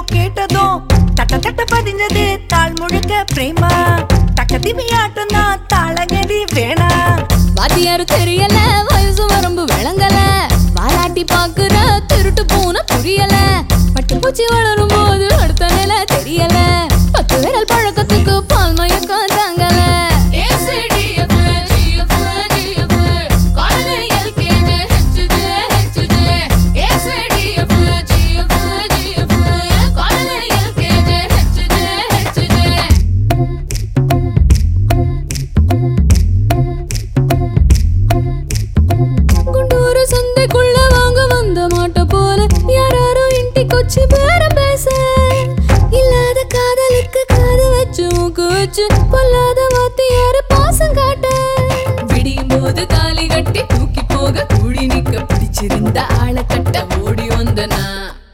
கேட்டதும் தட்ட தட்ட பதிஞ்சது தாள் முழுக்க பிரேமா தக்க திமியாட்டம் தான் தாளகதி வேணா வாத்தியாரு தெரியல வயசு வரம்பு விளங்கல வாலாட்டி பாக்குற திருட்டு பூனை புரியல பட்டு பூச்சி வளரும் போது அடுத்த நிலை தெரியல பத்து விரல் பழக்கத்துக்கு பால் மயக்கம் தாங்கல குண்டூரு சந்தைக்குள்ள வாங்க வந்த மாட்ட போல யாராரோ இன்ட்டிக்கொச்சி பேர பேச இல்லாத காதலுக்கு காது வச்சு மூக்கு வச்சு பொல்லாத வாத்தியார பாசம் காட்ட விடியும் போது தாலி கட்டி தூக்கி போக கூடி நிக்க பிடிச்சிருந்த ஆளை கட்ட ஓடி வந்தனா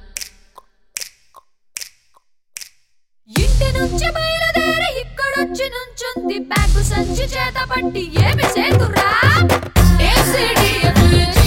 ఇంటి నుంచి బయలుదేరి ఇక్కడొచ్చి నుంచుంది బ్యాగు సంచి చేత పట్టి ఏమి చేతురా ఏసీడీఎఫ్